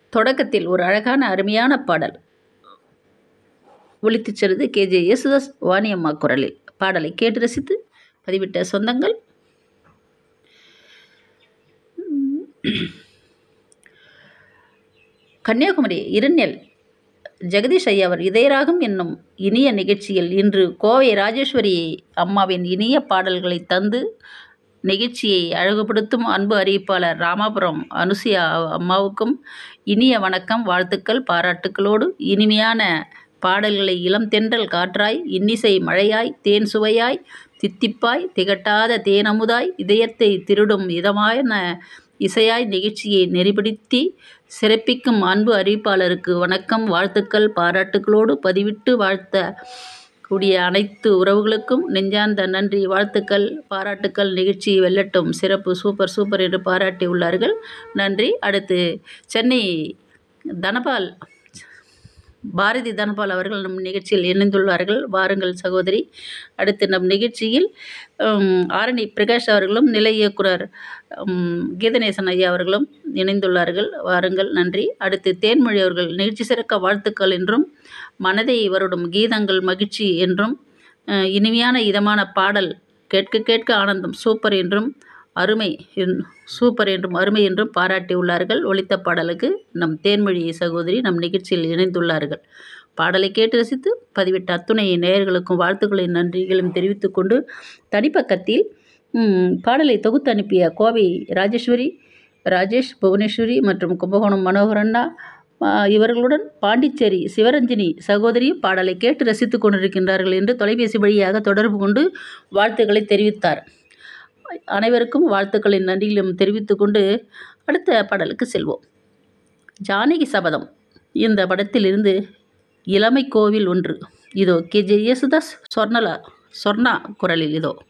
தொடக்கத்தில் ஒரு அழகான அருமையான பாடல் ஒலித்துச் செல்வது கேஜே யேசுதாஸ் வாணியம்மா குரலில் பாடலை கேட்டு ரசித்து பதிவிட்ட சொந்தங்கள் கன்னியாகுமரி இருநெல் ஜெகதீஷ் ஐயா அவர் இதயராகம் என்னும் இனிய நிகழ்ச்சியில் இன்று கோவை ராஜேஸ்வரி அம்மாவின் இனிய பாடல்களை தந்து நிகழ்ச்சியை அழகுபடுத்தும் அன்பு அறிவிப்பாளர் ராமாபுரம் அனுசியா அம்மாவுக்கும் இனிய வணக்கம் வாழ்த்துக்கள் பாராட்டுக்களோடு இனிமையான பாடல்களை இளம் தென்றல் காற்றாய் இன்னிசை மழையாய் தேன் சுவையாய் தித்திப்பாய் திகட்டாத தேனமுதாய் இதயத்தை திருடும் இதமான இசையாய் நிகழ்ச்சியை நெறிப்படுத்தி சிறப்பிக்கும் அன்பு அறிவிப்பாளருக்கு வணக்கம் வாழ்த்துக்கள் பாராட்டுக்களோடு பதிவிட்டு வாழ்த்த கூடிய அனைத்து உறவுகளுக்கும் நெஞ்சார்ந்த நன்றி வாழ்த்துக்கள் பாராட்டுக்கள் நிகழ்ச்சி வெல்லட்டும் சிறப்பு சூப்பர் சூப்பர் என்று பாராட்டியுள்ளார்கள் நன்றி அடுத்து சென்னை தனபால் பாரதி தனபால் அவர்கள் நம் நிகழ்ச்சியில் இணைந்துள்ளார்கள் வாருங்கள் சகோதரி அடுத்து நம் நிகழ்ச்சியில் ஆரணி பிரகாஷ் அவர்களும் நிலை இயக்குனர் கீதநேசன் ஐயா அவர்களும் இணைந்துள்ளார்கள் வாருங்கள் நன்றி அடுத்து தேன்மொழி அவர்கள் நிகழ்ச்சி சிறக்க வாழ்த்துக்கள் என்றும் மனதை வருடும் கீதங்கள் மகிழ்ச்சி என்றும் இனிமையான இதமான பாடல் கேட்க கேட்க ஆனந்தம் சூப்பர் என்றும் அருமை சூப்பர் என்றும் அருமை என்றும் பாராட்டியுள்ளார்கள் ஒலித்த பாடலுக்கு நம் தேன்மொழி சகோதரி நம் நிகழ்ச்சியில் இணைந்துள்ளார்கள் பாடலை கேட்டு ரசித்து பதிவிட்ட அத்துணை நேயர்களுக்கும் வாழ்த்துக்களையும் நன்றிகளும் தெரிவித்துக்கொண்டு தனிப்பக்கத்தில் பாடலை தொகுத்து அனுப்பிய கோவை ராஜேஸ்வரி ராஜேஷ் புவனேஸ்வரி மற்றும் கும்பகோணம் மனோகரண்ணா இவர்களுடன் பாண்டிச்சேரி சிவரஞ்சினி சகோதரியும் பாடலை கேட்டு ரசித்து கொண்டிருக்கின்றார்கள் என்று தொலைபேசி வழியாக தொடர்பு கொண்டு வாழ்த்துக்களை தெரிவித்தார் அனைவருக்கும் வாழ்த்துக்களின் நன்றிகளும் தெரிவித்துக்கொண்டு அடுத்த பாடலுக்கு செல்வோம் ஜானகி சபதம் இந்த படத்திலிருந்து இளமை கோவில் ஒன்று இதோ கே ஜே யேசுதாஸ் சொர்ணலா சொர்ணா குரலில் இதோ